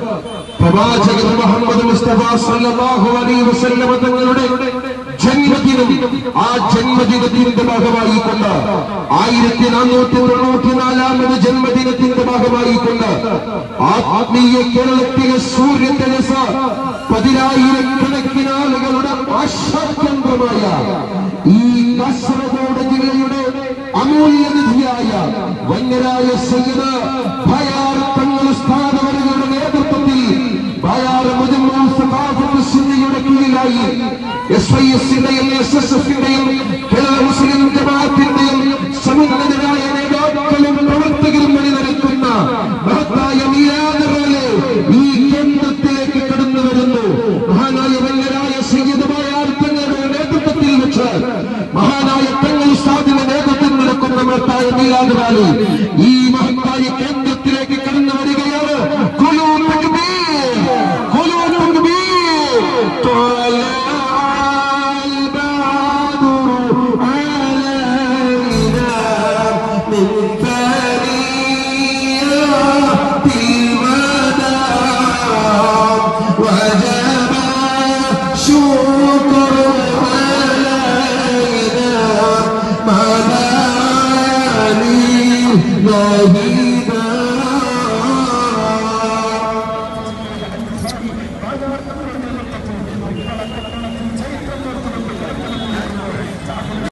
പ്രവാചകൻ മുഹമ്മദ് മുസ്തഫ സല്ലല്ലാഹു അലൈഹി വസല്ലമ തങ്ങളുടെ ജന്മദിനം ആ ജന്മദിനത്തിന്റെ ഭാഗമായി കൊണ്ട് ആയിരത്തി നാനൂറ്റി തൊണ്ണൂറ്റി നാലാമത് ജന്മദിനത്തിന്റെ ഭാഗമായി കൊണ്ട് ആത്മീയ കേരളത്തിലെ സൂര്യൻ തെരസ പതിനായിരക്കണക്കിന് ആളുകളുടെ ആശാകേന്ദ്രമായ ഈ കാസർഗോഡ് ജില്ലയുടെ അമൂല്യനിധിയായ വന്യരായ സയ്യിദ് ഭയാർ തങ്ങൾ സ്ഥാനവരുടെ നേതൃത്വത്തിൽ ഭയാർ മുജമ്മൽ സഖാഫത്ത് സുന്നിയുടെ കീഴിലായി എസ് ഐ എസിന്റെയും എസ് എസ് എഫിന്റെയും കേരള മുസ്ലിം ജമാഅത്തിന്റെയും സമുന്നതരായ നേതാക്കളും പ്രവർത്തകരും അണിനിരക്കുന്ന മഹത്തായ മീലാദ് റാലി ഈ കേന്ദ്രത്തിലേക്ക് കടന്നു വരുന്നു മഹാനായ വന്യരായ സയ്യിദ് ഭയാർ തങ്ങളുടെ നേതൃത്വത്തിൽ വെച്ച് മഹാനായ തങ്ങൾ സാദിന്റെ നേതൃത്വത്തിൽ നടക്കുന്ന മഹത്തായ മീലാദ് റാലി ഈ മഹത്തായ കേന്ദ്രത്തിലേക്ക് കടന്നു വരികയാണ് കുലൂ തക്ബീർ കുലൂ തക്ബീർ طلع البدر علينا من ثنيات الوداع وجب شكر علينا ما لا لله